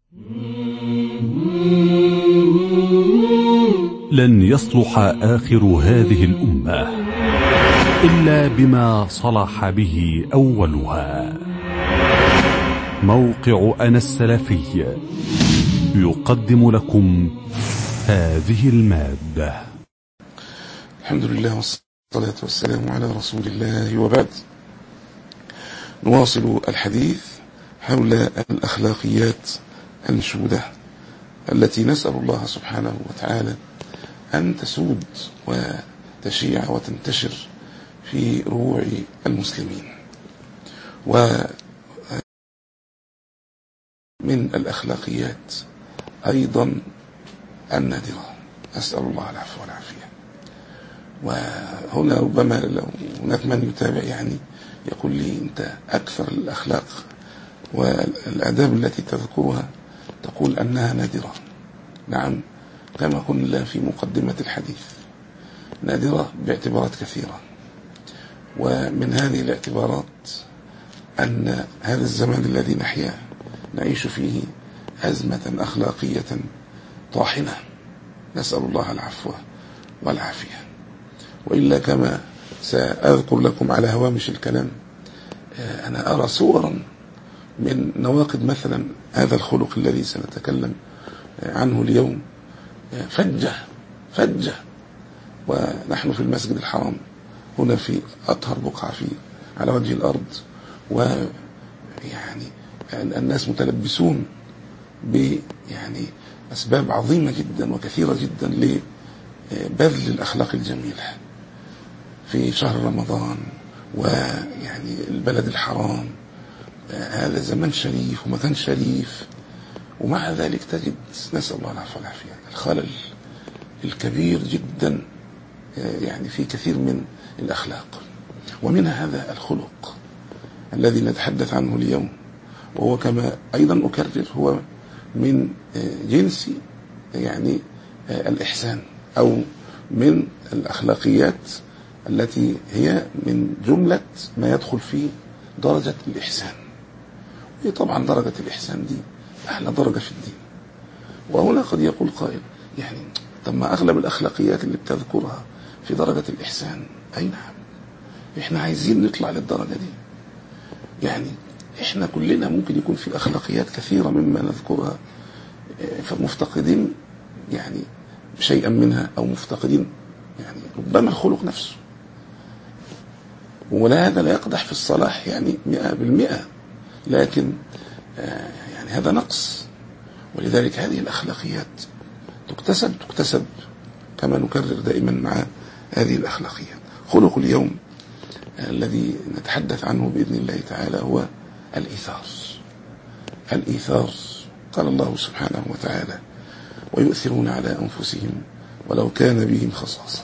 لن يصلح آخر هذه الأمة إلا بما صلح به أولها موقع أنا السلفي يقدم لكم هذه المادة الحمد لله والصلاة والسلام على رسول الله وبعد نواصل الحديث حول الأخلاقيات المشهودة التي نسأل الله سبحانه وتعالى أن تسود وتشيع وتنتشر في روع المسلمين ومن الأخلاقيات أيضا النادرة أسأل الله العفو والعافية وهنا ربما لو هناك من يتابع يعني يقول لي أنت أكثر الأخلاق والآداب التي تذكرها تقول أنها نادرة نعم كما قلنا في مقدمة الحديث نادرة باعتبارات كثيرة ومن هذه الاعتبارات أن هذا الزمان الذي نحياه نعيش فيه أزمة أخلاقية طاحنة نسأل الله العفو والعافية وإلا كما سأذكر لكم على هوامش الكلام أنا أرى صورا من نواقض مثلا هذا الخلق الذي سنتكلم عنه اليوم فجة فجة ونحن في المسجد الحرام هنا في أطهر بقعة في على وجه الأرض ويعني الناس متلبسون ب يعني أسباب عظيمة جدا وكثيرة جدا لبذل الأخلاق الجميلة في شهر رمضان ويعني البلد الحرام هذا زمن شريف ومكان شريف ومع ذلك تجد نسأل الله العفو والعافية الخلل الكبير جدا يعني في كثير من الأخلاق ومنها هذا الخلق الذي نتحدث عنه اليوم وهو كما أيضا أكرر هو من جنس يعني الإحسان أو من الأخلاقيات التي هي من جملة ما يدخل في درجة الإحسان هي طبعا درجة الإحسان دي أعلى درجة في الدين وهنا قد يقول قائل يعني طب ما أغلب الأخلاقيات اللي بتذكرها في درجة الإحسان أي نعم إحنا عايزين نطلع للدرجة دي يعني إحنا كلنا ممكن يكون في أخلاقيات كثيرة مما نذكرها فمفتقدين يعني شيئا منها أو مفتقدين يعني ربما الخلق نفسه ولا هذا لا يقدح في الصلاح يعني مئة بالمئة لكن يعني هذا نقص ولذلك هذه الأخلاقيات تكتسب تكتسب كما نكرر دائما مع هذه الأخلاقيات خلق اليوم الذي نتحدث عنه بإذن الله تعالى هو الإيثار الإيثار قال الله سبحانه وتعالى ويؤثرون على أنفسهم ولو كان بهم خصاصة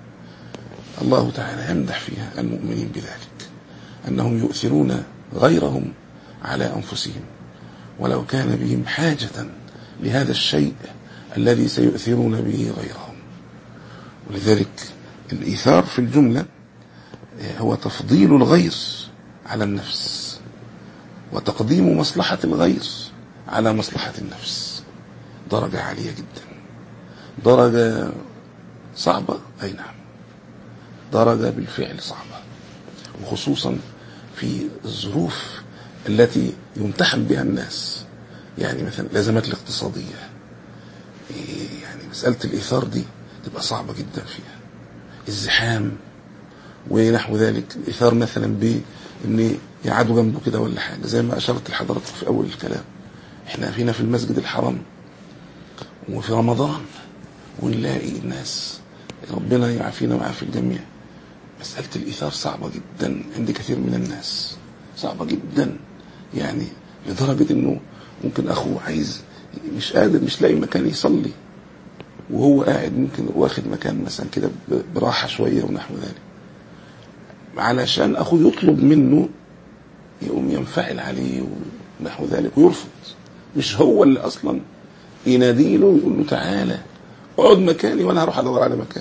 الله تعالى يمدح فيها المؤمنين بذلك أنهم يؤثرون غيرهم على أنفسهم ولو كان بهم حاجة لهذا الشيء الذي سيؤثرون به غيرهم ولذلك الإيثار في الجملة هو تفضيل الغير على النفس وتقديم مصلحة الغير على مصلحة النفس درجة عالية جدا درجة صعبة أي نعم درجة بالفعل صعبة وخصوصا في الظروف التي يمتحن بها الناس يعني مثلا الأزمات الاقتصادية يعني مسألة الإيثار دي تبقى صعبة جدا فيها الزحام ونحو ذلك الإيثار مثلا بإن يقعدوا جنبه كده ولا حاجة زي ما أشرت لحضرتك في أول الكلام احنا فينا في المسجد الحرام وفي رمضان ونلاقي الناس ربنا يعافينا ويعافي الجميع مسألة الإيثار صعبة جدا عند كثير من الناس صعبة جدا يعني لدرجة انه ممكن اخوه عايز مش قادر مش لاقي مكان يصلي وهو قاعد ممكن واخد مكان مثلا كده براحة شوية ونحو ذلك علشان اخوه يطلب منه يقوم ينفعل عليه ونحو ذلك ويرفض مش هو اللي اصلا يناديله ويقول له تعالى اقعد مكاني وانا هروح ادور على مكان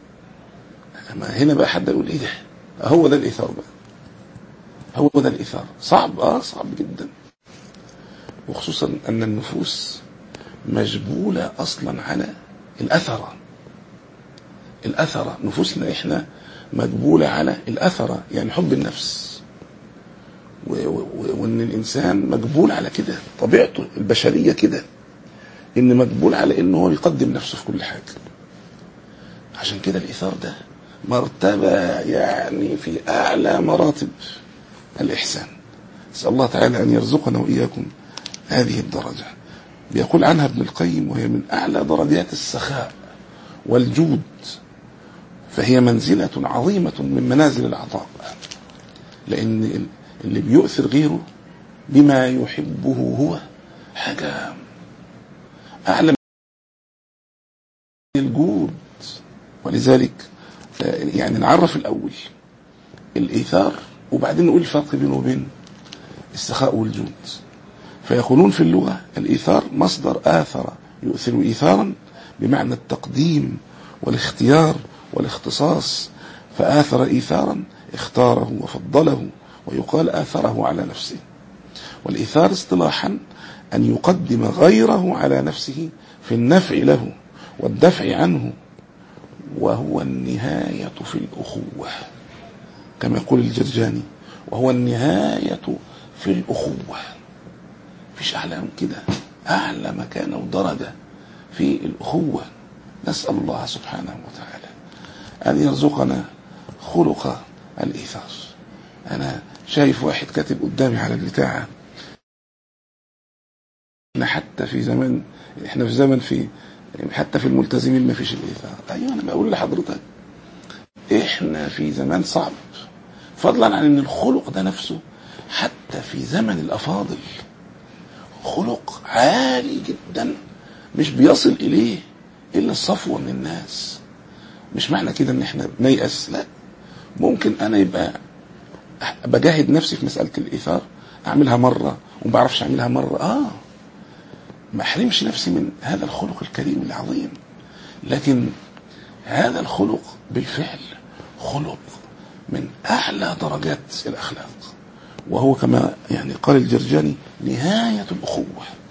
ما هنا بقى حد يقول ايه ده هو ده الايثار بقى هو ده الايثار صعب اه صعب جدا وخصوصا أن النفوس مجبولة أصلا على الأثرة الأثرة نفوسنا إحنا مجبولة على الأثرة يعني حب النفس و- و- وإن الإنسان مجبول على كده طبيعته البشرية كده إن مجبول على إنه هو يقدم نفسه في كل حاجة عشان كده الإيثار ده مرتبة يعني في أعلى مراتب الإحسان نسأل الله تعالى أن يرزقنا وإياكم هذه الدرجة بيقول عنها ابن القيم وهي من أعلى درجات السخاء والجود فهي منزلة عظيمة من منازل العطاء لأن اللي بيؤثر غيره بما يحبه هو حاجة أعلى من الجود ولذلك آه، يعني نعرف الأول الإيثار وبعدين نقول الفرق بينه وبين السخاء والجود فيقولون في اللغة الإيثار مصدر آثر يؤثر إيثارا بمعنى التقديم والاختيار والاختصاص فآثر إيثارا اختاره وفضله ويقال آثره على نفسه والإيثار اصطلاحا أن يقدم غيره على نفسه في النفع له والدفع عنه وهو النهاية في الأخوة كما يقول الجرجاني وهو النهاية في الأخوة مفيش أعلى من كده أعلى مكانة ودرجة في الأخوة نسأل الله سبحانه وتعالى أن يرزقنا خلق الإيثار أنا شايف واحد كاتب قدامي على البتاع احنا حتى في زمان احنا في زمن في حتى في الملتزمين ما فيش الإيثار أيوة أنا بقول لحضرتك احنا في زمان صعب فضلا عن ان الخلق ده نفسه حتى في زمن الافاضل خلق عالي جدا مش بيصل اليه الا الصفوه من الناس مش معنى كده ان احنا نيأس لا ممكن انا يبقى بجاهد نفسي في مساله الايثار اعملها مره وما بعرفش اعملها مره اه ما احرمش نفسي من هذا الخلق الكريم العظيم لكن هذا الخلق بالفعل خلق من اعلى درجات الاخلاق وهو كما يعني قال الجرجاني نهايه الاخوه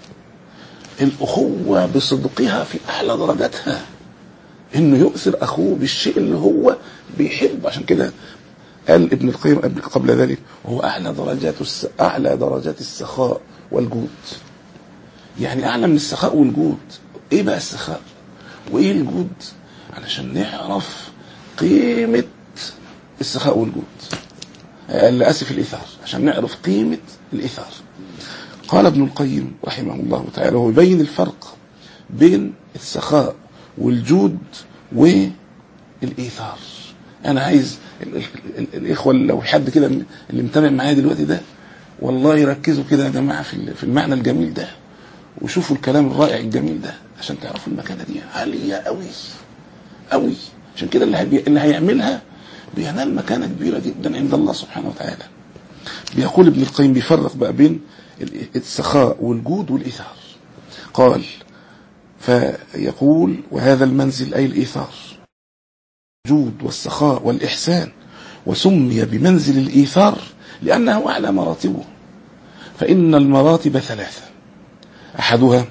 الاخوه بصدقها في اعلى درجاتها انه يؤثر اخوه بالشيء اللي هو بيحبه عشان كده قال ابن القيم قبل, قبل ذلك وهو اعلى درجات الس... اعلى درجات السخاء والجود يعني اعلى من السخاء والجود ايه بقى السخاء وايه الجود علشان نعرف قيمه السخاء والجود اللي اسف الايثار عشان نعرف قيمه الايثار قال ابن القيم رحمه الله تعالى وهو يبين الفرق بين السخاء والجود والايثار انا عايز ال- ال- ال- الاخوه لو حد كده من- اللي متابع معايا دلوقتي ده والله يركزوا كده يا جماعه في ال- في المعنى الجميل ده وشوفوا الكلام الرائع الجميل ده عشان تعرفوا المكانه دي عاليه قوي قوي عشان كده اللي, هي اللي هيعملها بينال مكانه كبيره جدا عند الله سبحانه وتعالى بيقول ابن القيم بيفرق بقى بين ال- السخاء والجود والايثار قال فيقول وهذا المنزل اي الايثار الجود والسخاء والاحسان وسمي بمنزل الايثار لانه اعلى مراتبه فان المراتب ثلاثه احدها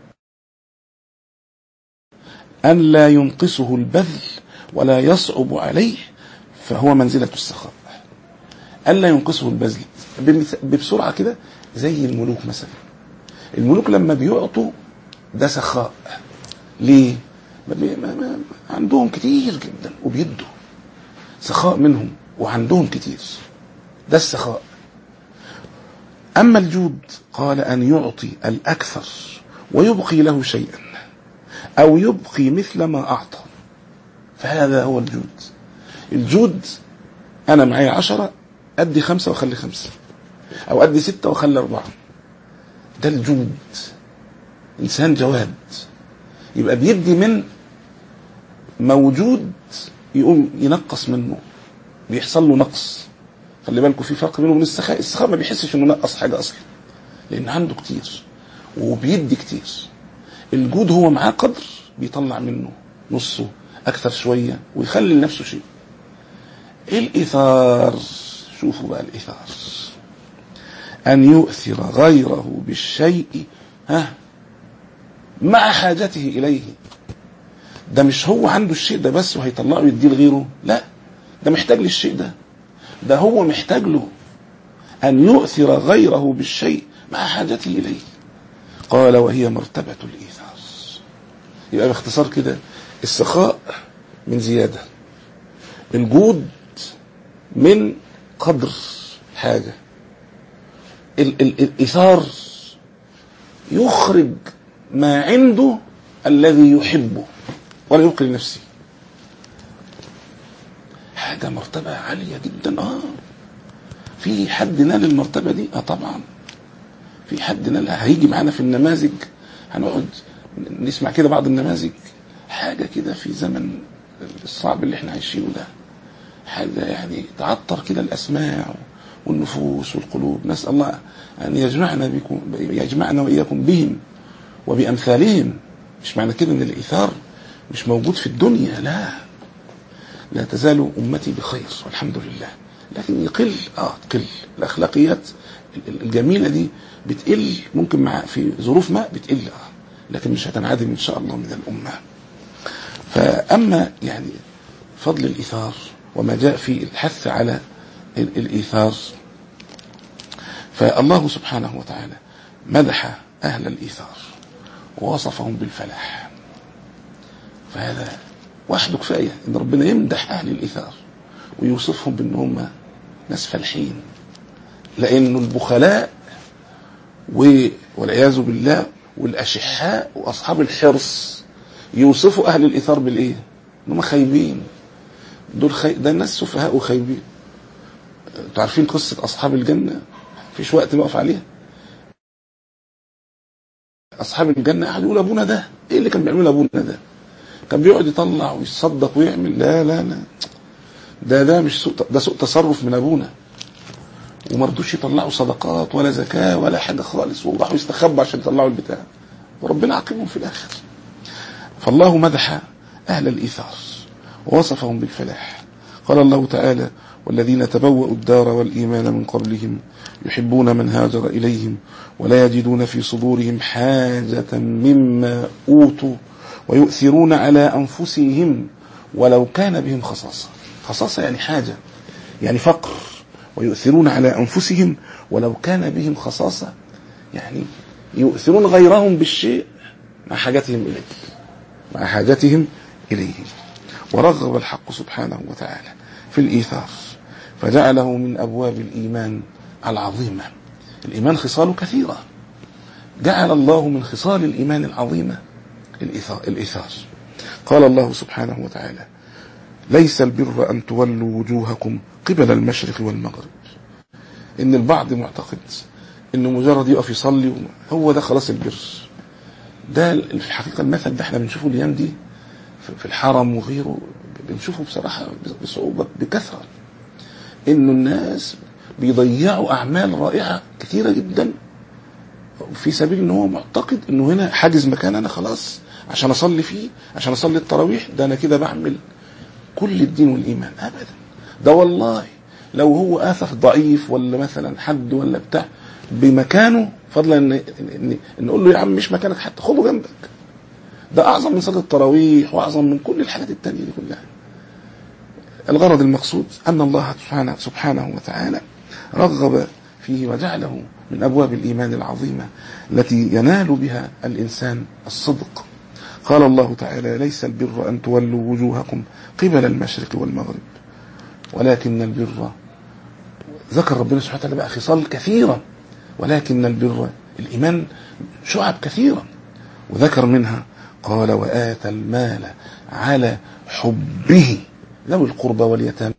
ان لا ينقصه البذل ولا يصعب عليه فهو منزله السخاء ألا ينقصه البذل بمث- بسرعة كده زي الملوك مثلا الملوك لما بيعطوا ده سخاء ليه؟ ما بي- ما ما عندهم كتير جدا وبيدوا سخاء منهم وعندهم كتير ده السخاء أما الجود قال أن يعطي الأكثر ويبقي له شيئا أو يبقي مثل ما أعطى فهذا هو الجود الجود أنا معايا عشرة أدي خمسة وأخلي خمسة أو أدي ستة وأخلي أربعة ده الجود إنسان جواد يبقى بيدي من موجود يقوم ينقص منه بيحصل له نقص خلي بالكم في فرق بينه وبين السخاء السخاء ما بيحسش انه نقص حاجه اصلا لان عنده كتير وبيدي كتير الجود هو معاه قدر بيطلع منه نصه اكثر شويه ويخلي لنفسه شيء ايه الايثار شوفوا بقى الايثار أن يؤثر غيره بالشيء ها مع حاجته إليه ده مش هو عنده الشيء ده بس وهيطلعه يديه لغيره لا ده محتاج للشيء ده ده هو محتاج له أن يؤثر غيره بالشيء مع حاجته إليه قال وهي مرتبة الإيثار يبقى باختصار كده السخاء من زيادة الجود من قدر حاجة ال- ال- الإيثار يخرج ما عنده الذي يحبه ولا يبقي لنفسه حاجة مرتبة عالية جدا اه في حد نال المرتبة دي اه طبعا في حد نالها هيجي معانا في النماذج هنقعد نسمع كده بعض النماذج حاجة كده في زمن الصعب اللي احنا عايشينه ده حاجة يعني تعطر كده الأسماع والنفوس والقلوب نسأل الله أن يجمعنا بكم يجمعنا وإياكم بهم وبأمثالهم مش معنى كده أن الإيثار مش موجود في الدنيا لا لا تزال أمتي بخير والحمد لله لكن يقل اه تقل الأخلاقيات الجميلة دي بتقل ممكن مع في ظروف ما بتقل اه لكن مش هتنعدم إن شاء الله من الأمة فأما يعني فضل الإيثار وما جاء في الحث على ال- الإيثار فالله سبحانه وتعالى مدح أهل الإيثار ووصفهم بالفلاح فهذا وحده كفاية إن ربنا يمدح أهل الإيثار ويوصفهم بأن هم ناس فالحين لأن البخلاء و- والعياذ بالله والأشحاء وأصحاب الحرص يوصفوا أهل الإيثار بالإيه؟ إن هم خايبين دول خي... ده الناس سفهاء وخايبين انتوا عارفين قصة أصحاب الجنة مفيش وقت نقف عليها أصحاب الجنة قعدوا يقولوا أبونا ده إيه اللي كان بيعمله أبونا ده كان بيقعد يطلع ويتصدق ويعمل لا لا لا ده ده مش سوء ده سوء تصرف من أبونا وما رضوش يطلعوا صدقات ولا زكاة ولا حاجة خالص وراحوا يستخبوا عشان يطلعوا البتاع وربنا عاقبهم في الآخر فالله مدح أهل الإيثار ووصفهم بالفلاح قال الله تعالى والذين تبوأوا الدار والإيمان من قبلهم يحبون من هاجر إليهم ولا يجدون في صدورهم حاجة مما أوتوا ويؤثرون على أنفسهم ولو كان بهم خصاصة خصاصة يعني حاجة يعني فقر ويؤثرون على أنفسهم ولو كان بهم خصاصة يعني يؤثرون غيرهم بالشيء مع حاجتهم إليه مع حاجتهم إليه ورغب الحق سبحانه وتعالى في الإيثار فجعله من أبواب الإيمان العظيمة الإيمان خصاله كثيرة جعل الله من خصال الإيمان العظيمة الإيثار, الإيثار قال الله سبحانه وتعالى ليس البر أن تولوا وجوهكم قبل المشرق والمغرب إن البعض معتقد إنه مجرد يقف يصلي هو ده خلاص البر ده في الحقيقة المثل ده احنا بنشوفه الأيام دي في الحرم وغيره بنشوفه بصراحة بصعوبة بكثرة إنه الناس بيضيعوا أعمال رائعة كثيرة جدا في سبيل إن هو معتقد إنه هنا حاجز مكان أنا خلاص عشان أصلي فيه عشان أصلي التراويح ده أنا كده بعمل كل الدين والإيمان أبدا ده والله لو هو آسف ضعيف ولا مثلا حد ولا بتاع بمكانه فضلا ان ان نقول له يا عم مش مكانك حتى خده جنبك ده اعظم من صلاه التراويح واعظم من كل الحاجات التانية دي كلها الغرض المقصود ان الله سبحانه سبحانه وتعالى رغب فيه وجعله من ابواب الايمان العظيمه التي ينال بها الانسان الصدق قال الله تعالى ليس البر ان تولوا وجوهكم قبل المشرق والمغرب ولكن البر ذكر ربنا سبحانه وتعالى بقى خصال كثيره ولكن البر الإيمان شعب كثيرة وذكر منها قال وآتى المال على حبه ذوي القربى واليتامى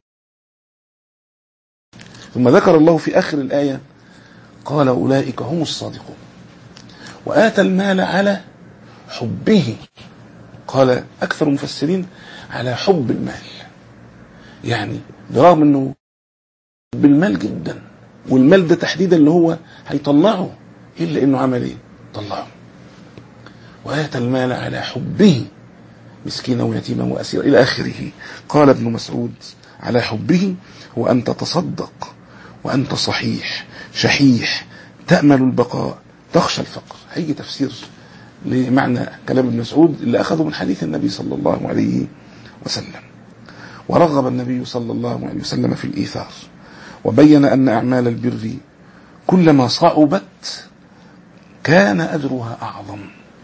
ثم ذكر الله في آخر الآية قال أولئك هم الصادقون وآتى المال على حبه قال أكثر المفسرين على حب المال يعني برغم أنه بالمال جدا والمال ده تحديدا اللي هو هيطلعه الا انه عمل ايه؟ طلعه. واتى المال على حبه مسكينا ويتيما واسيرا الى اخره. قال ابن مسعود على حبه هو ان تتصدق وانت صحيح شحيح تأمل البقاء تخشى الفقر هيجي تفسير لمعنى كلام ابن مسعود اللي أخذه من حديث النبي صلى الله عليه وسلم ورغب النبي صلى الله عليه وسلم في الإيثار وبين أن أعمال البر كلما صعبت كان أجرها أعظم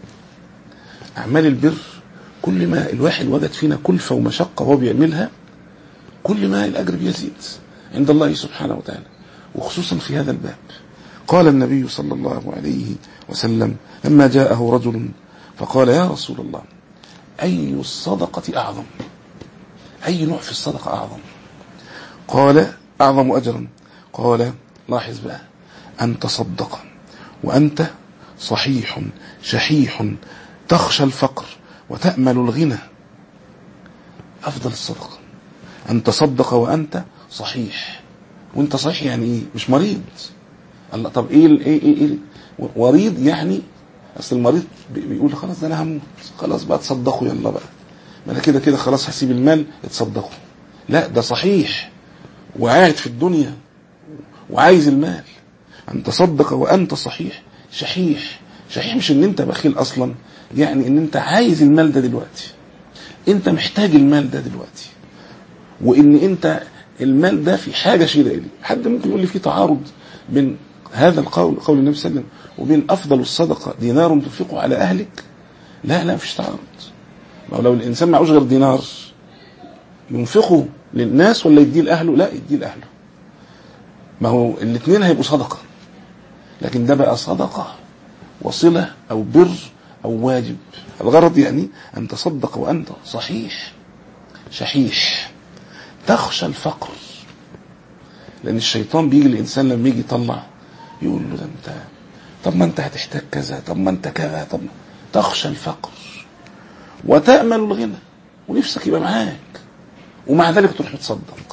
أعمال البر كل ما الواحد وجد فينا كلفة ومشقة وهو بيعملها كل ما الأجر بيزيد عند الله سبحانه وتعالى وخصوصا في هذا الباب قال النبي صلى الله عليه وسلم لما جاءه رجل فقال يا رسول الله أي الصدقة أعظم أي نوع في الصدقة أعظم قال أعظم أجرا قال لاحظ بقى أن تصدق وأنت صحيح شحيح تخشى الفقر وتأمل الغنى أفضل الصدقة أن تصدق وأنت صحيح وأنت صحيح يعني إيه مش مريض الله طب إيه ال- إيه إيه, إيه مريض يعني أصل المريض بي- بيقول خلاص ده أنا هموت خلاص بقى تصدقوا يلا بقى ما أنا كده كده خلاص هسيب المال اتصدقوا لا ده صحيح وقاعد في الدنيا وعايز المال أن تصدق وأنت صحيح شحيح شحيح مش ان انت بخيل اصلا يعني ان انت عايز المال ده دلوقتي انت محتاج المال ده دلوقتي وان انت المال ده في حاجه شديده اليه حد ممكن يقول لي في تعارض بين هذا القول قول النبي صلى الله عليه وسلم وبين افضل الصدقه دينار تنفقه على اهلك لا لا مفيش تعارض ما هو لو الانسان معهوش غير دينار ينفقه للناس ولا يديه لاهله لا يديه لاهله ما هو الاثنين هيبقوا صدقه لكن ده بقى صدقه وصله او بر او واجب الغرض يعني ان تصدق وانت صحيح شحيح تخشى الفقر لان الشيطان بيجي الانسان لما يجي يطلع يقول له ده انت طب ما انت هتحتاج كذا طب ما انت كذا طب ما- تخشى الفقر وتأمل الغنى ونفسك يبقى معاك ومع ذلك تروح متصدق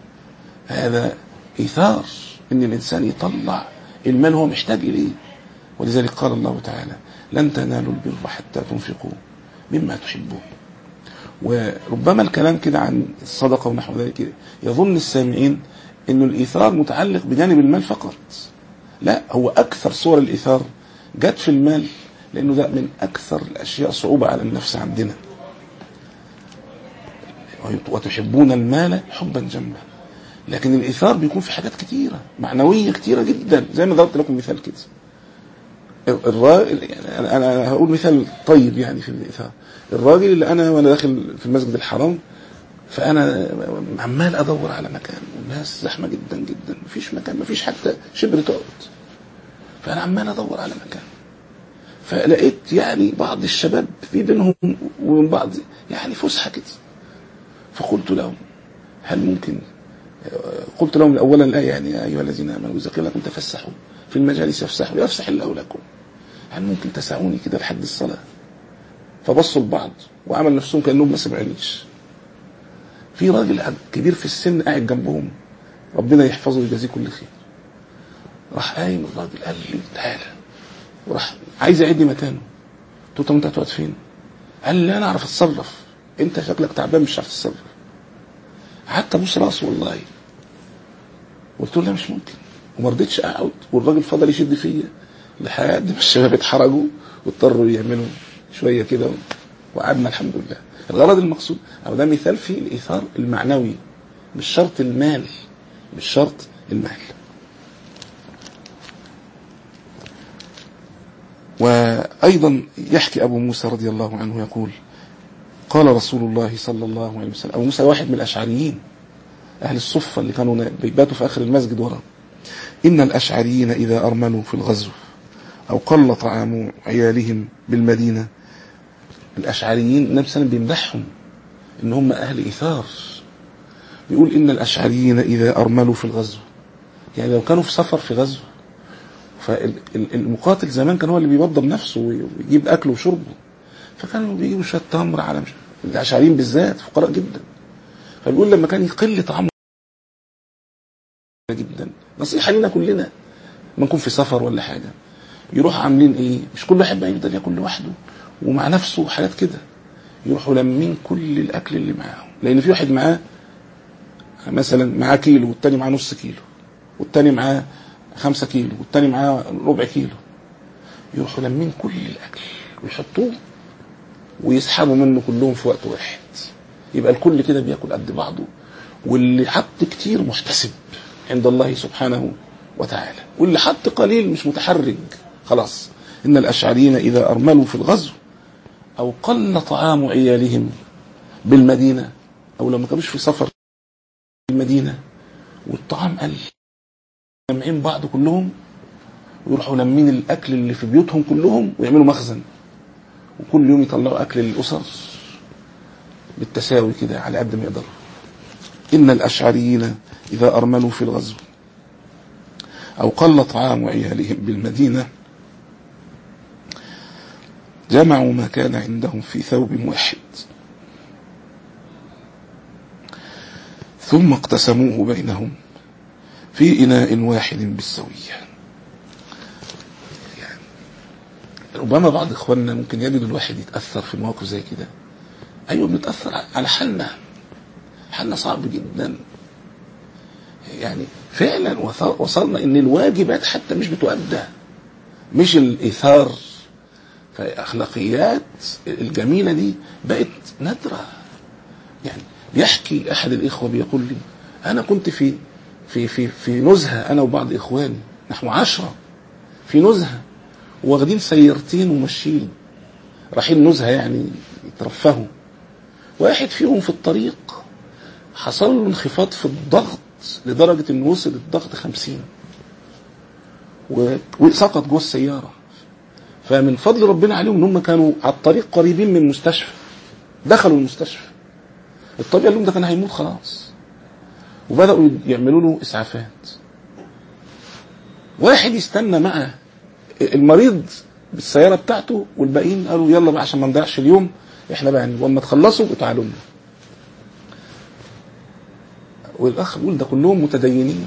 هذا إيثار إن الإنسان يطلع المال هو محتاج إليه ولذلك قال الله تعالى لن تنالوا البر حتى تنفقوا مما تحبون وربما الكلام كده عن الصدقة ونحو ذلك يظن السامعين أن الإيثار متعلق بجانب المال فقط لا هو أكثر صور الإيثار جت في المال لأنه ده من أكثر الأشياء صعوبة على النفس عندنا وتحبون المال حبا جما لكن الإيثار بيكون في حاجات كتيرة معنوية كتيرة جدا زي ما ضربت لكم مثال كده الراجل يعني أنا- انا هقول مثال طيب يعني في الايثار الراجل اللي انا وانا داخل في المسجد الحرام فانا عمال ادور على مكان والناس زحمه جدا جدا مفيش مكان مفيش حتى شبر تقعد فانا عمال ادور على مكان فلقيت يعني بعض الشباب في بينهم وبين بعض يعني فسحه كده فقلت لهم هل ممكن قلت لهم اولا الايه يعني يا ايها الذين امنوا اذا قيل لكم تفسحوا في المجالس يفسحوا يفسح الله لكم هل ممكن تسعوني كده لحد الصلاه فبصوا لبعض وعمل نفسهم كانهم ما سمعونيش في راجل كبير في السن قاعد جنبهم ربنا يحفظه ويجازيه كل خير راح قايم الراجل قال لي تعالى وراح عايز يعيدني مكانه قلت له طب انت هتقعد فين؟ قال لي انا اعرف اتصرف انت شكلك تعبان مش عارف تتصرف قعدت ابوس راسه والله قلت له لا مش ممكن وما رضيتش اقعد والراجل فضل يشد فيا لحد ما الشباب اتحرجوا واضطروا يعملوا شويه كده وقعدنا الحمد لله الغرض المقصود او ده مثال في الايثار المعنوي مش شرط المال مش شرط المال وايضا يحكي ابو موسى رضي الله عنه يقول قال رسول الله صلى الله عليه وسلم ابو موسى واحد من الاشعريين اهل الصفه اللي كانوا بيباتوا في اخر المسجد ورا ان الاشعريين اذا ارملوا في الغزو او قل طعام عيالهم بالمدينه الاشعريين النبي صلى الله عليه وسلم بيمدحهم ان هم اهل ايثار بيقول ان الاشعريين اذا ارملوا في الغزو يعني لو كانوا في سفر في غزو فالمقاتل زمان كان هو اللي بيوضب نفسه ويجيب اكله وشربه فكانوا بيجيبوا شويه تمر على مش الاشعريين بالذات فقراء جدا فبيقول لما كان يقل طعامه جدا نصيحه لنا كلنا ما نكون في سفر ولا حاجه يروح عاملين ايه مش كل واحد بقى يفضل ياكل لوحده ومع نفسه وحاجات كده يروحوا لمين كل الاكل اللي معاهم لان في واحد معاه مثلا معاه كيلو والتاني معاه نص كيلو والتاني معاه خمسة كيلو والتاني معاه ربع كيلو يروحوا لمين كل الاكل ويحطوه ويسحبوا منه كلهم في وقت واحد يبقى الكل كده بياكل قد بعضه واللي حط كتير محتسب عند الله سبحانه وتعالى واللي حط قليل مش متحرج خلاص ان الاشعريين اذا ارملوا في الغزو او قل طعام عيالهم بالمدينه او لما كانوش في سفر المدينه والطعام قل جامعين بعض كلهم ويروحوا لمين الاكل اللي في بيوتهم كلهم ويعملوا مخزن وكل يوم يطلعوا اكل للاسر بالتساوي كده على قد ما يقدروا ان الاشعريين اذا ارملوا في الغزو او قل طعام عيالهم بالمدينه جمعوا ما كان عندهم في ثوب واحد ثم اقتسموه بينهم في إناء واحد بالسوية يعني ربما بعض إخواننا ممكن يجد الواحد يتأثر في مواقف زي كده أيوة بنتأثر على حالنا حالنا صعب جدا يعني فعلا وصلنا ان الواجبات حتى مش بتؤدى مش الايثار فالاخلاقيات الجميله دي بقت نادره يعني بيحكي احد الاخوه بيقول لي انا كنت في في في في نزهه انا وبعض اخواني نحن عشرة في نزهه واخدين سيارتين وماشيين رايحين نزهه يعني يترفهوا واحد فيهم في الطريق حصل له انخفاض في الضغط لدرجة انه وصل الضغط خمسين وسقط جوه السيارة فمن فضل ربنا عليهم ان هم كانوا على الطريق قريبين من المستشفى دخلوا المستشفى الطبيب قال لهم ده كان هيموت خلاص وبدأوا يعملوا له اسعافات واحد يستنى مع المريض بالسيارة بتاعته والباقيين قالوا يلا بقى عشان ما نضيعش اليوم احنا بقى لما تخلصوا تعالوا لنا والاخ بيقول ده كلهم متدينين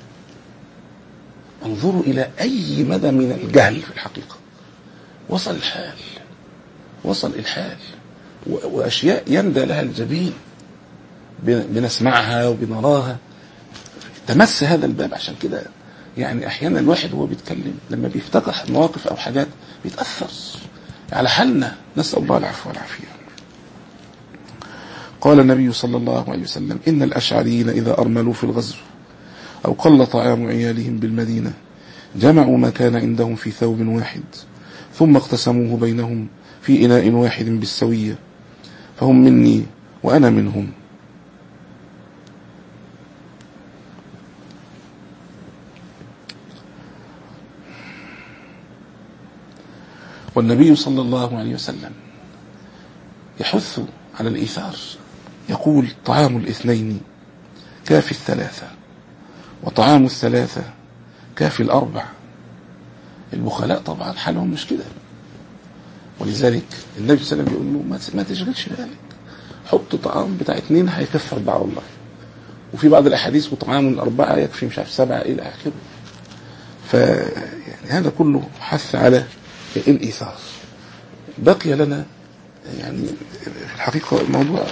انظروا الى اي مدى من الجهل في الحقيقه وصل الحال وصل الحال واشياء يندى لها الجبين بنسمعها وبنراها تمس هذا الباب عشان كده يعني احيانا الواحد وهو بيتكلم لما بيفتتح مواقف او حاجات بيتاثر على حالنا نسال الله العفو والعافيه قال النبي صلى الله عليه وسلم إن الأشعريين إذا أرملوا في الغزو أو قل طعام عيالهم بالمدينة جمعوا ما كان عندهم في ثوب واحد ثم اقتسموه بينهم في إناء واحد بالسوية فهم مني وأنا منهم والنبي صلى الله عليه وسلم يحث على الإيثار يقول طعام الاثنين كافي الثلاثة وطعام الثلاثة كافي الأربع البخلاء طبعا حالهم مش كده ولذلك النبي صلى الله عليه وسلم بيقول له ما تشغلش بالك حط طعام بتاع اثنين هيكفي أربعة والله وفي بعض الأحاديث وطعام الأربعة يكفي مش عارف سبعة إلى آخره فيعني هذا كله حث على الإيثار بقي لنا يعني في الحقيقة الموضوع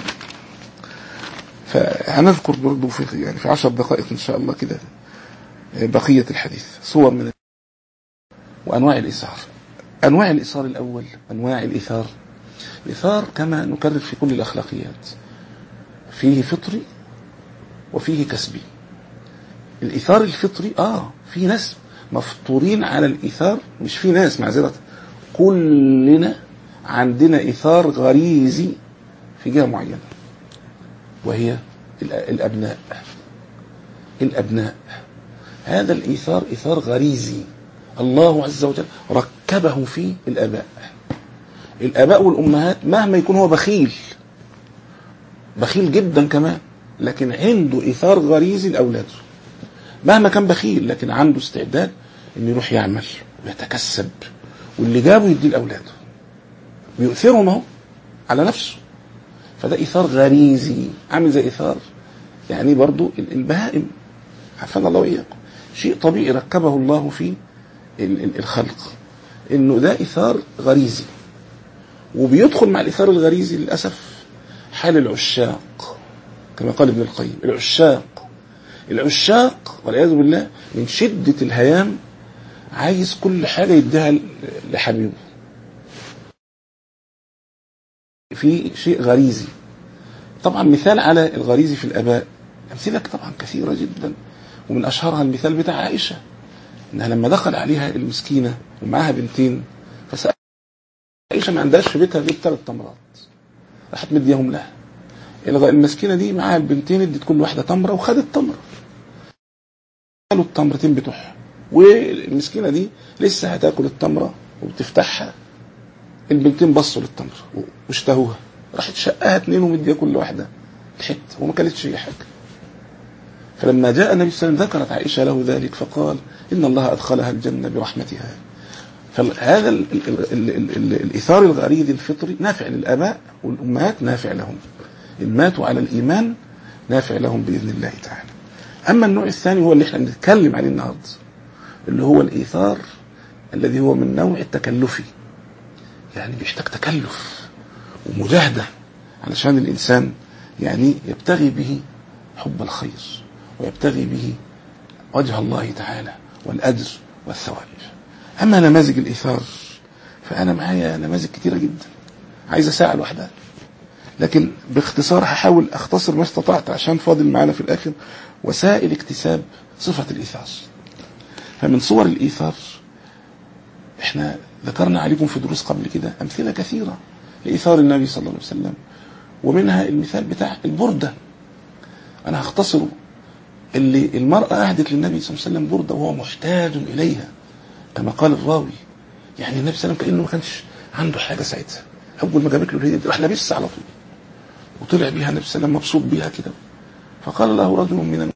فهنذكر برضه في يعني في عشر دقائق إن شاء الله كده بقية الحديث صور من وأنواع الإيثار أنواع الإيثار الأول أنواع الإيثار الإيثار كما نكرر في كل الأخلاقيات فيه فطري وفيه كسبي الإيثار الفطري آه في ناس مفطورين على الإيثار مش في ناس معذرة كلنا عندنا إيثار غريزي في جهة معينة وهي الأبناء الأبناء هذا الإيثار إيثار غريزي الله عز وجل ركبه في الآباء الآباء والأمهات مهما يكون هو بخيل بخيل جدا كمان لكن عنده إيثار غريزي لأولاده مهما كان بخيل لكن عنده استعداد انه يروح يعمل ويتكسب واللي جابه يديه لاولاده ويؤثرهم اهو على نفسه فده ايثار غريزي عامل زي ايثار يعني برضو البهائم عافانا الله واياكم شيء طبيعي ركبه الله في الخلق انه ده ايثار غريزي وبيدخل مع الايثار الغريزي للاسف حال العشاق كما قال ابن القيم العشاق العشاق والعياذ بالله من شدة الهيام عايز كل حاجة يديها لحبيبه في شيء غريزي طبعا مثال على الغريزي في الآباء أمثلة طبعا كثيرة جدا ومن أشهرها المثال بتاع عائشة إنها لما دخل عليها المسكينة ومعاها بنتين فسأل عائشة ما عندهاش في بيتها غير ثلاث تمرات راحت مديهم لها المسكينة دي معاها البنتين ادت كل واحدة تمرة وخدت تمرة قالوا التمرتين بتوعها والمسكينة دي لسه هتاكل التمرة وبتفتحها البنتين بصوا للتمرة واشتهوها راحت شقها اتنين ومديها كل واحدة حته وما كانتش هي حاجة فلما جاء النبي صلى الله عليه وسلم ذكرت عائشة له ذلك فقال إن الله أدخلها الجنة برحمتها فهذا ال ال ال ال ال الإثار الغريزي الفطري نافع للآباء والأمهات نافع لهم إن ماتوا على الإيمان نافع لهم بإذن الله تعالى أما النوع الثاني هو اللي احنا بنتكلم عليه النهارده اللي هو الإيثار الذي هو من نوع التكلفي يعني بيحتاج تكلف ومجاهدة علشان الإنسان يعني يبتغي به حب الخير ويبتغي به وجه الله تعالى والأجر والثواب أما نماذج الإيثار فأنا معايا نماذج كتيرة جدا عايز ساعة لوحدها لكن باختصار هحاول أختصر ما استطعت عشان فاضل معانا في الآخر وسائل اكتساب صفة الإيثار فمن صور الإيثار احنا ذكرنا عليكم في دروس قبل كده أمثلة كثيرة لإيثار النبي صلى الله عليه وسلم ومنها المثال بتاع البردة أنا هختصره اللي المرأة أهدت للنبي صلى الله عليه وسلم بردة وهو محتاج إليها كما قال الراوي يعني النبي صلى الله عليه وسلم كأنه ما كانش عنده حاجة ساعتها أول ما جابت له الهدية دي راح لابسها على طول وطلع بيها النبي صلى الله عليه وسلم مبسوط بيها كده فقال له رجل من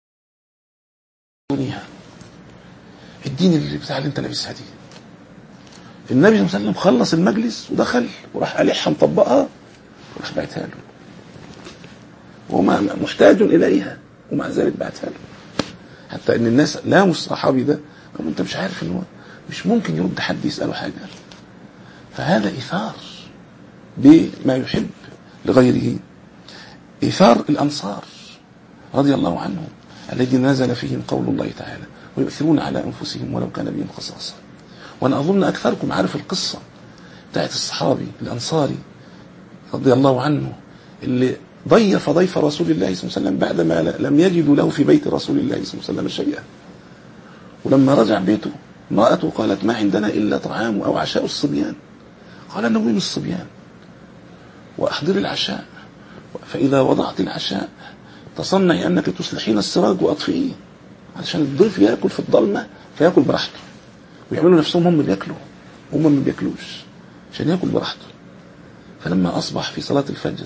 الدنيا اديني اللي بتاع اللي انت لابسها دي النبي صلى الله عليه وسلم خلص المجلس ودخل وراح قالعها مطبقها وراح بعتها له وهو محتاج اليها ومع ذلك بعتها له حتى ان الناس لاموا الصحابي ده قالوا انت مش عارف ان هو مش ممكن يرد حد يساله حاجه فهذا ايثار بما يحب لغيره ايثار الانصار رضي الله عنهم الذي نزل فيهم قول الله تعالى ويؤثرون على انفسهم ولو كان بهم خصاصه وانا اظن اكثركم عارف القصه بتاعت الصحابي الانصاري رضي الله عنه اللي ضيف ضيف رسول الله صلى الله عليه وسلم بعدما لم يجدوا له في بيت رسول الله صلى الله عليه وسلم شيئا ولما رجع بيته امرأته قالت ما عندنا إلا طعام أو عشاء الصبيان قال نوم الصبيان وأحضر العشاء فإذا وضعت العشاء تصنعي أنك تصلحين السراج وأطفئيه علشان الضيف يأكل في الضلمة فيأكل براحته ويعملوا نفسهم هم بياكلوا هم ما بياكلوش عشان ياكل براحته فلما أصبح في صلاة الفجر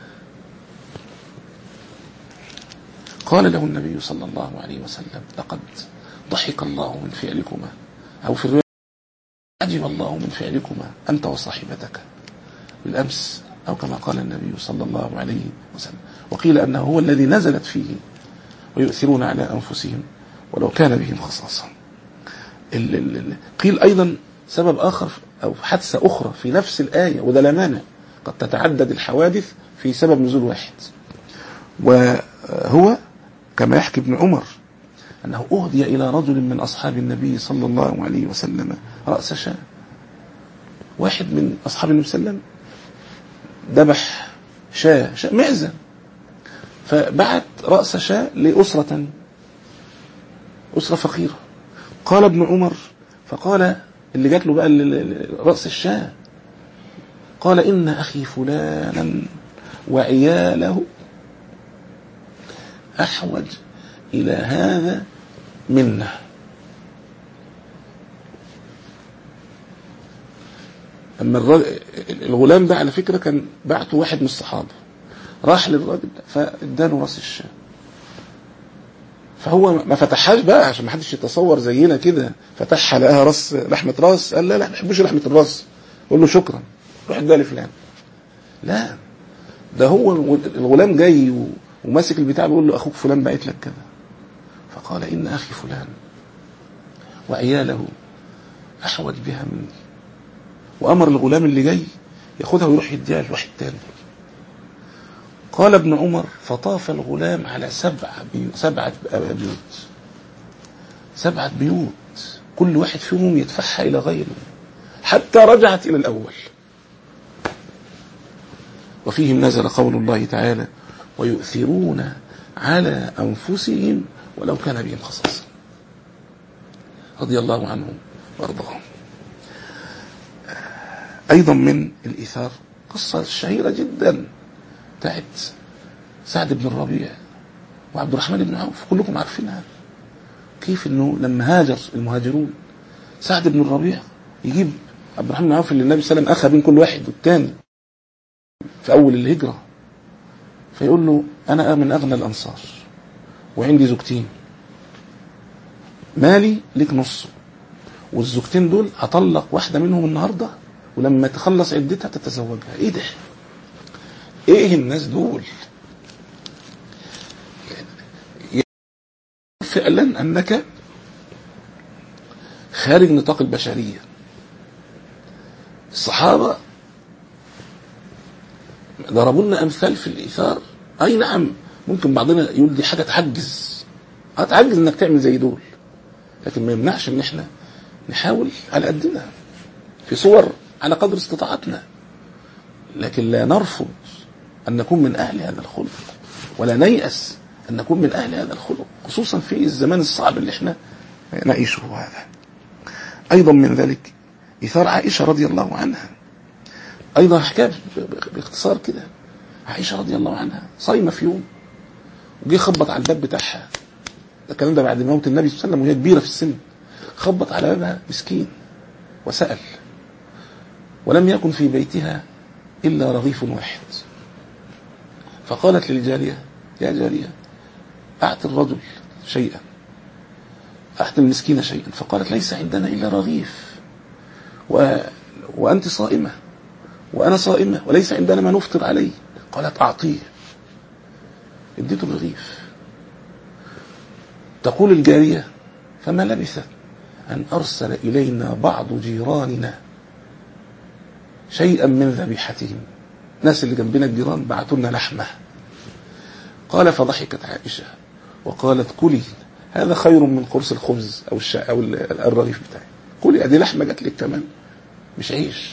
قال له النبي صلى الله عليه وسلم لقد ضحك الله من فعلكما أو في الرواية عجب الله من فعلكما أنت وصاحبتك بالأمس أو كما قال النبي صلى الله عليه وسلم وقيل أنه هو الذي نزلت فيه ويؤثرون على أنفسهم ولو كان بهم خصاصة ال ال ال قيل أيضا سبب آخر أو حادثة أخرى في نفس الآية وده لا مانع قد تتعدد الحوادث في سبب نزول واحد وهو كما يحكي ابن عمر أنه أهدي إلى رجل من أصحاب النبي صلى الله عليه وسلم رأس شاة واحد من أصحاب النبي صلى الله عليه وسلم ذبح شاة شاة معزة فبعت رأس شاة لأسرة أسرة فقيرة قال ابن عمر فقال اللي جات له بقى رأس الشاة قال إن أخي فلانا وعياله أحوج إلى هذا منا أما الراجل الغلام ده على فكرة كان بعته واحد من الصحابة راح للراجل فاداله راس الشاة فهو ما فتحهاش بقى عشان ما حدش يتصور زينا كده فتحها لقاها راس لحمة راس قال لا لا ما بحبش لحمة الراس قول له شكرا روح اديها لفلان لا ده هو الغلام جاي وماسك البتاع بيقول له اخوك فلان بعت لك كذا فقال ان اخي فلان وعياله احوج بها مني وامر الغلام اللي جاي ياخدها ويروح يديها لواحد تاني قال ابن عمر فطاف الغلام على سبع بيوت سبعة بيوت سبعة بيوت كل واحد فيهم يدفعها إلى غيره حتى رجعت إلى الأول وفيهم نزل قول الله تعالى ويؤثرون على أنفسهم ولو كان بهم خصاصة رضي الله عنهم وارضاهم أيضا من الإيثار قصة شهيرة جدا بتاعت سعد بن الربيع وعبد الرحمن بن عوف كلكم عارفينها كيف انه لما هاجر المهاجرون سعد بن الربيع يجيب عبد الرحمن بن عوف اللي النبي صلى الله عليه وسلم اخى بين كل واحد والتاني في اول الهجره فيقول له انا من اغنى الانصار وعندي زوجتين مالي ليك نصه والزوجتين دول هطلق واحده منهم النهارده ولما تخلص عدتها تتزوجها ايه ده ايه الناس دول فعلا انك خارج نطاق البشريه الصحابه ضربوا لنا امثال في الايثار اي نعم ممكن بعضنا يقول دي حاجه تعجز هتعجز انك تعمل زي دول لكن ما يمنعش ان احنا نحاول على قدنا في صور على قدر استطاعتنا لكن لا نرفض أن نكون من أهل هذا الخلق ولا نيأس أن نكون من أهل هذا الخلق خصوصا في الزمان الصعب اللي احنا نعيشه هذا أيضا من ذلك إثار عائشة رضي الله عنها أيضا حكاية باختصار كده عائشة رضي الله عنها صايمة في يوم وجي خبط على الباب بتاعها ده الكلام ده بعد موت النبي صلى الله عليه وسلم وهي كبيرة في السن خبط على بابها مسكين وسأل ولم يكن في بيتها إلا رغيف واحد فقالت للجارية يا جارية أعط الرجل شيئا أعط المسكين شيئا فقالت ليس عندنا إلا رغيف و... وأنت صائمة وأنا صائمة وليس عندنا ما نفطر عليه قالت أعطيه اديته الرغيف تقول الجارية فما لبث أن أرسل إلينا بعض جيراننا شيئا من ذبيحتهم الناس اللي جنبنا الجيران بعتوا لنا لحمه قال فضحكت عائشه وقالت كلي هذا خير من قرص الخبز او الشا او الرغيف بتاعي كلي ادي لحمه جات لك كمان مش عيش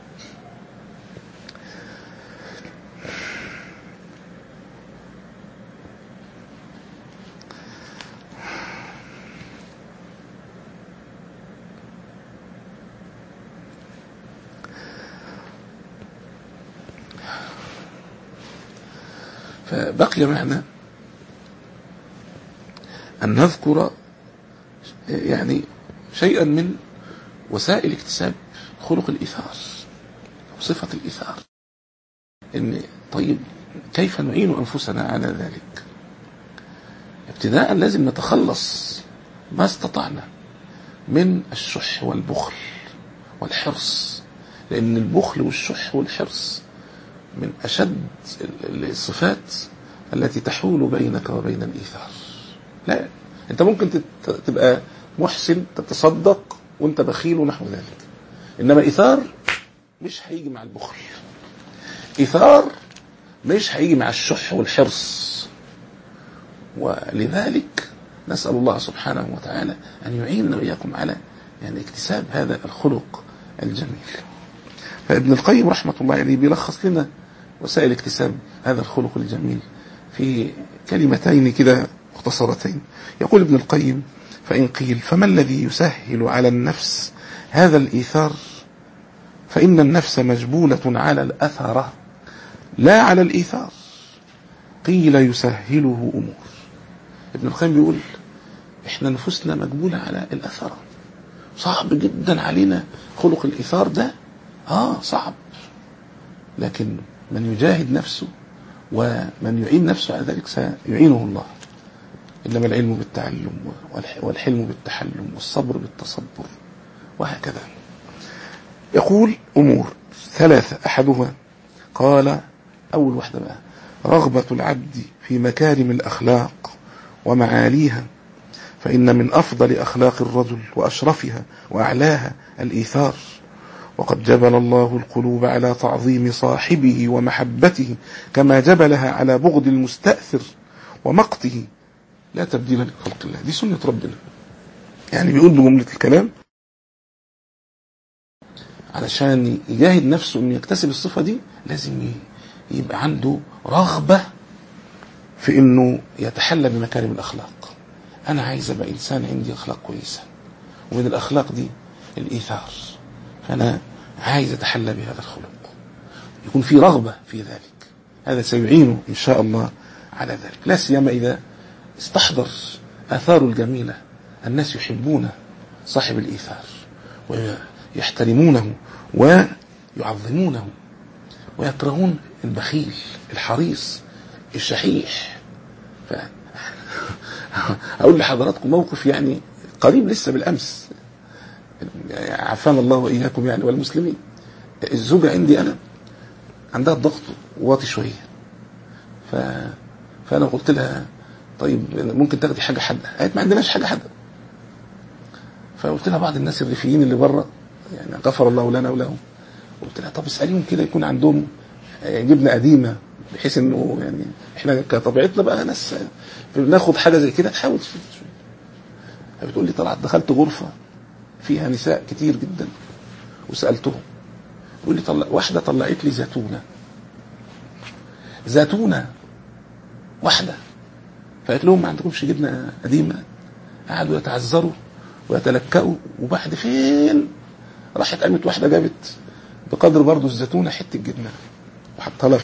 فبقي معنا أن نذكر يعني شيئا من وسائل اكتساب خلق الإيثار أو صفة الإيثار إن طيب كيف نعين أنفسنا على ذلك ابتداء لازم نتخلص ما استطعنا من الشح والبخل والحرص لأن البخل والشح والحرص من أشد الصفات التي تحول بينك وبين الإيثار لا أنت ممكن تبقى محسن تتصدق وأنت بخيل ونحو ذلك إنما إيثار مش هيجي مع البخل إيثار مش هيجي مع الشح والحرص ولذلك نسأل الله سبحانه وتعالى أن يعيننا وإياكم على يعني اكتساب هذا الخلق الجميل فابن القيم رحمة الله عليه بيلخص لنا وسائل اكتساب هذا الخلق الجميل في كلمتين كده مختصرتين يقول ابن القيم فإن قيل فما الذي يسهل على النفس هذا الإيثار فإن النفس مجبولة على الأثرة لا على الإيثار قيل يسهله أمور ابن القيم بيقول احنا نفوسنا مجبولة على الأثرة صعب جدا علينا خلق الإيثار ده آه صعب لكن من يجاهد نفسه ومن يعين نفسه على ذلك سيعينه الله إنما العلم بالتعلم والحلم بالتحلم والصبر بالتصبر وهكذا يقول أمور ثلاثة أحدها قال أول واحدة بقى رغبة العبد في مكارم الأخلاق ومعاليها فإن من أفضل أخلاق الرجل وأشرفها وأعلاها الإيثار وقد جبل الله القلوب على تعظيم صاحبه ومحبته كما جبلها على بغض المستأثر ومقته لا تبديل لخلق الله دي سنة ربنا يعني بيقول بجملة الكلام علشان يجاهد نفسه انه يكتسب الصفة دي لازم ي- يبقى عنده رغبة في انه يتحلى بمكارم الاخلاق انا عايز ابقى انسان عندي اخلاق كويسة ومن الاخلاق دي الايثار فانا عايز اتحلى بهذا الخلق يكون في رغبة في ذلك هذا سيعينه ان شاء الله على ذلك لا سيما اذا استحضر اثاره الجميلة الناس يحبون صاحب الايثار ويحترمونه ويعظمونه ويكرهون البخيل الحريص الشحيح ف... أقول لحضراتكم موقف يعني قريب لسه بالأمس عافانا الله وإياكم يعني والمسلمين الزوجة عندي أنا عندها الضغط واطي شوية ف... فأنا قلت لها طيب ممكن تاخدي حاجة حادة قالت ما عندناش حاجة حادة فقلت لها بعض الناس الريفيين اللي بره يعني غفر الله لنا ولهم قلت لها طب اساليهم كده يكون عندهم جبنه قديمه بحيث انه يعني احنا كطبيعتنا بقى ناس بناخد حاجه زي كده تحاول شويه فبتقول لي طلعت دخلت غرفه فيها نساء كتير جدا وسالتهم بيقول لي طلع واحده طلعت لي زيتونه زيتونه واحده فقالت لهم ما عندكمش جبنه قديمه قعدوا يتعذروا ويتلكأوا وبعد فين راحت قامت واحده جابت بقدر برضه الزيتونه حته جبنه وحطها لها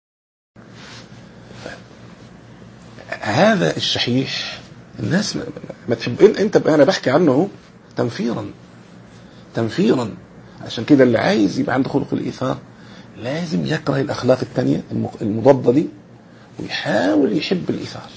هذا الشحيح الناس ما, ما تحب انت انا بحكي عنه اهو تنفيرا تنفيرا عشان كده اللي عايز يبقى عنده خلق الايثار لازم يكره الاخلاق الثانيه المضاده دي ويحاول يحب الايثار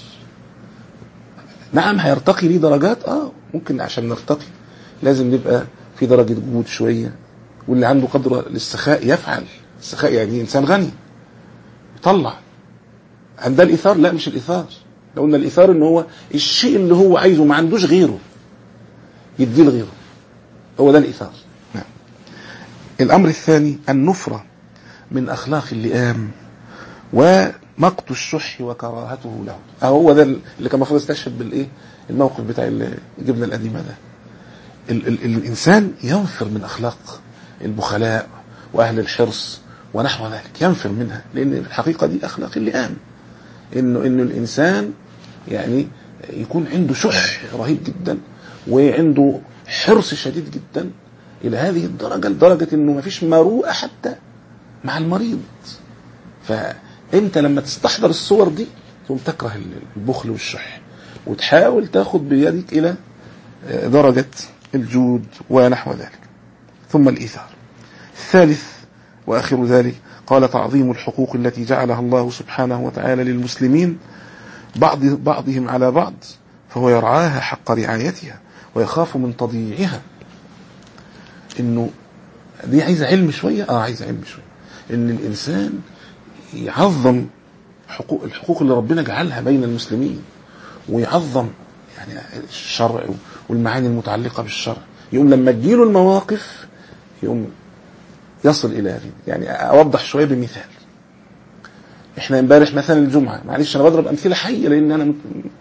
نعم هيرتقي ليه درجات اه ممكن عشان نرتقي لازم نبقى في درجه جهود شويه واللي عنده قدر للسخاء يفعل السخاء يعني انسان غني يطلع عندها الايثار لا مش الايثار لو قلنا الايثار ان هو الشيء اللي هو عايزه ما عندوش غيره يديه لغيره هو ده الايثار نعم الامر الثاني النفره من اخلاق اللئام ومقت الشح وكراهته له أو هو ده اللي كان المفروض يستشهد بالايه الموقف بتاع الجبنه القديمه ده ال ال الانسان ينفر من اخلاق البخلاء واهل الحرص ونحو ذلك ينفر منها لان الحقيقه دي اخلاق اللئام انه انه الانسان يعني يكون عنده شح رهيب جدا وعنده حرص شديد جدا الى هذه الدرجه لدرجه انه ما فيش مروءه حتى مع المريض فانت لما تستحضر الصور دي تقوم تكره البخل والشح وتحاول تاخد بيدك الى درجه الجود ونحو ذلك ثم الايثار الثالث واخر ذلك قال تعظيم الحقوق التي جعلها الله سبحانه وتعالى للمسلمين بعض بعضهم على بعض فهو يرعاها حق رعايتها ويخاف من تضييعها انه دي عايزه علم شويه اه عايزه علم شويه ان الانسان يعظم حقوق الحقوق اللي ربنا جعلها بين المسلمين ويعظم يعني الشرع والمعاني المتعلقه بالشرع يقوم لما تجيله المواقف يقوم يصل الى هذه يعني اوضح شويه بمثال احنا امبارح مثلا الجمعه معلش انا بضرب امثله حيه لان انا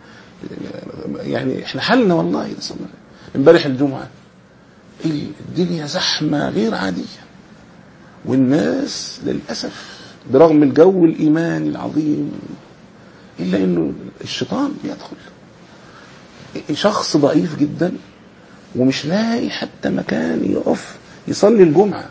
يعني احنا حلنا والله امبارح الجمعه الدنيا زحمه غير عاديه والناس للاسف برغم الجو الايماني العظيم الا انه الشيطان بيدخل شخص ضعيف جدا ومش لاقي حتى مكان يقف يصلي الجمعه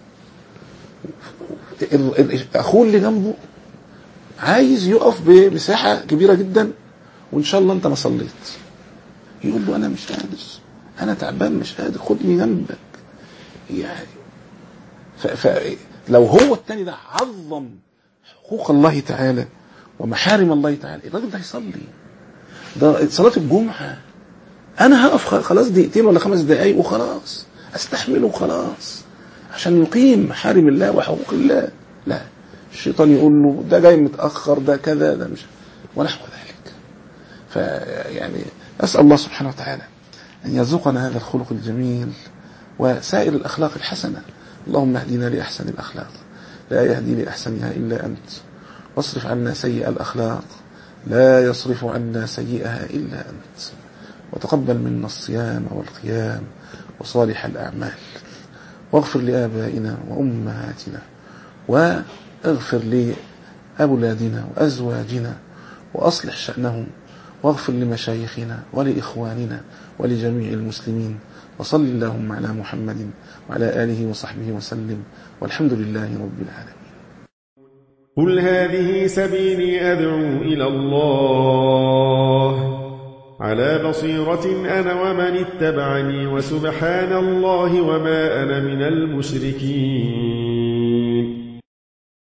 اخوه اللي جنبه عايز يقف بمساحه كبيره جدا وان شاء الله انت ما صليت يقول له انا مش قادر انا تعبان مش قادر خدني جنبك يعني فلو هو التاني ده عظم حقوق الله تعالى ومحارم الله تعالى الراجل ده هيصلي ده صلاه الجمعه انا هقف خلاص دقيقتين ولا خمس دقايق وخلاص استحمله وخلاص عشان يقيم محارم الله وحقوق الله لا الشيطان يقول له ده جاي متاخر ده كذا ده مش ونحو ذلك فيعني اسال الله سبحانه وتعالى ان يرزقنا هذا الخلق الجميل وسائر الاخلاق الحسنه اللهم اهدنا لأحسن الأخلاق لا يهدي لأحسنها إلا أنت واصرف عنا سيئ الأخلاق لا يصرف عنا سيئها إلا أنت وتقبل منا الصيام والقيام وصالح الأعمال واغفر لآبائنا وأمهاتنا واغفر لأولادنا وأزواجنا وأصلح شأنهم واغفر لمشايخنا ولإخواننا ولجميع المسلمين وصل اللهم على محمد وعلى آله وصحبه وسلم والحمد لله رب العالمين قل هذه سبيلي أدعو إلى الله على بصيرة أنا ومن اتبعني وسبحان الله وما أنا من المشركين